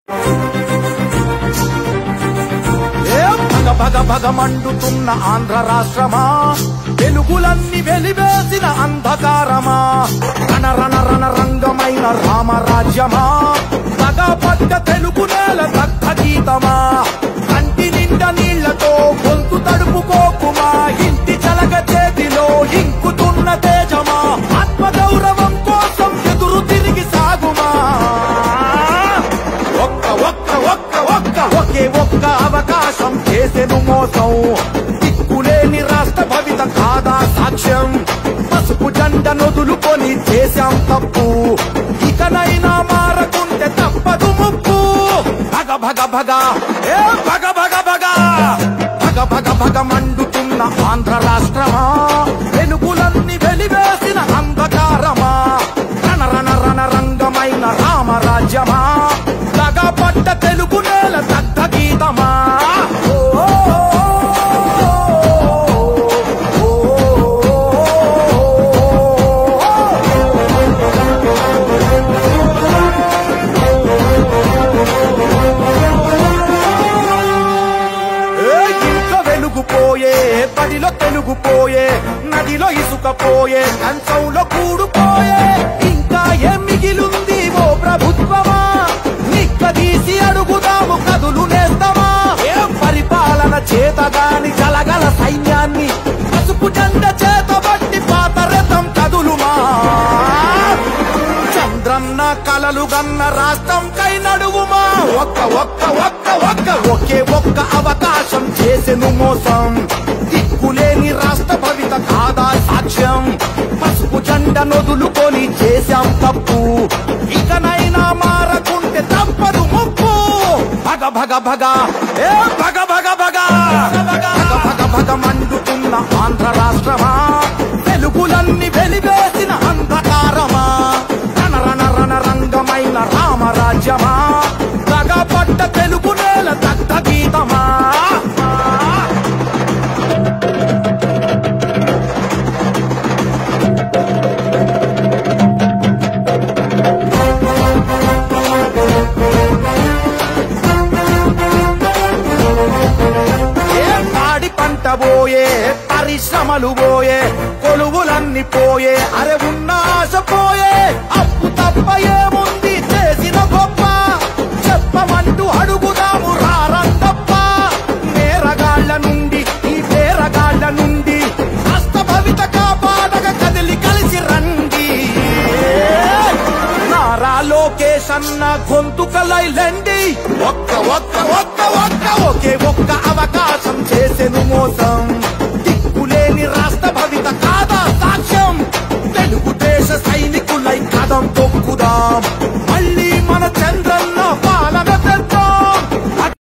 ఏ భగ భగ భగ మండుతున్న ఆంధ్ర రాష్ట్రమా వెలుగులన్నీ వెలివేసిన అంధకారమా రణ రణ రణ రంగమైన రామరాజ్యమా పగ పడ్డ తెలుగు నేల దగ్ధ గీతమా కంటి నిండా నీళ్లతో గొంతు తడుపుకోకుమా ఇంటి చలగ చేతిలో ఇంకుతున్న తేజమా ఆత్మగౌరవం కోసం ఎదురు తిరిగి సాగుమా ఒక్క ఒక్క ఒక్క ఒక్క ఒకే ఒక్క అవకాశం చేసెను మోసం దిక్కులేని రాష్ట్ర భవిత కాదా సాక్ష్యం పసుపు జెండ నొదులుకొని చేశాం తప్పు ఇకనైనా మారకుంటే తప్పదు ముప్పు భగ భగ భగ ఏ భగ భగ భగ భగ భగ భగ మండుతున్న ఆంధ్ర రాష్ట్రమా వెలుగులన్నీ వెలివేసిన అంధకారమా రణ రణ రణ రంగమైన రామరాజ్యమా పడ్డ తెలుగు నేల దగ్ధ గీతమా ఓ, ఓ, ఓ, ఏ ఇంట్లో వెలుగుపోయే బడిలో తెలుగుపోయే నదిలో ఇసుకపోయే కంచంలో కూడుపోయే ఇంకా ఏం మిగిలుంది ఓ ప్రభుత్వమా నిక్కదీసి అడుగుదాము కదులు నేస్తామా ఏం పరిపాలన చేతగాని జలగల సైన్యాన్ని పసుపు జెండ చేతబట్టి పాత రథం కదులుమా చంద్రన్న కలలు గన్న రాష్ట్రం కై నడువుమా ఒక్క ఒక్క ఒక్క ఒక్క ఒకే ఒక్క అవకాశం చేసెను మోసం దిక్కులేని రాష్ట్ర భవిత కాదా సాక్ష్యం పసుపు జెండ నొదులుకొని చేశాం తప్పు ఇకనైనా మారకుంటే తప్పదు ముప్పు భగ భగ భగ ఏ భగ భగ భగ భగ భగ భగ మండుతున్న ఆంధ్ర రాష్ట్రమా వెలుగులన్నీ వెలివేసిన అంధకారమా రణ రణ రణ రంగమైన రామరాజ్యమా పడ్డ తెలుగు నేల దగ్ధ గీతమా ఏ పాడి పంట పోయే పరిశ్రమలు పోయే కొలువులన్నీ పోయే అరే ఉన్న ఆశ పోయే అప్పు తప్ప ఏముంది చేసిన గొప్ప చెప్పమంటూ అడుగుదాము రారందప్ప నేరగాళ్ల నుండి ఈ పేరగాళ్ల నుండి హస్త భవిత కాపాడగ కదిలి కలిసి రండి నారా లోకేష్ అన్న గొంతుకలైలండి ఒక్క ఒక్క ఒక్క ఒక్క ఒకే ఒక్క అవకాశం చేసెను మోసం దిక్కులేని రాష్ట్ర భవిత కాదా సాక్ష్యం తెలుగుదేశ సైనికులై కదం తొక్కుదాం మళ్ళీ మన చంద్ర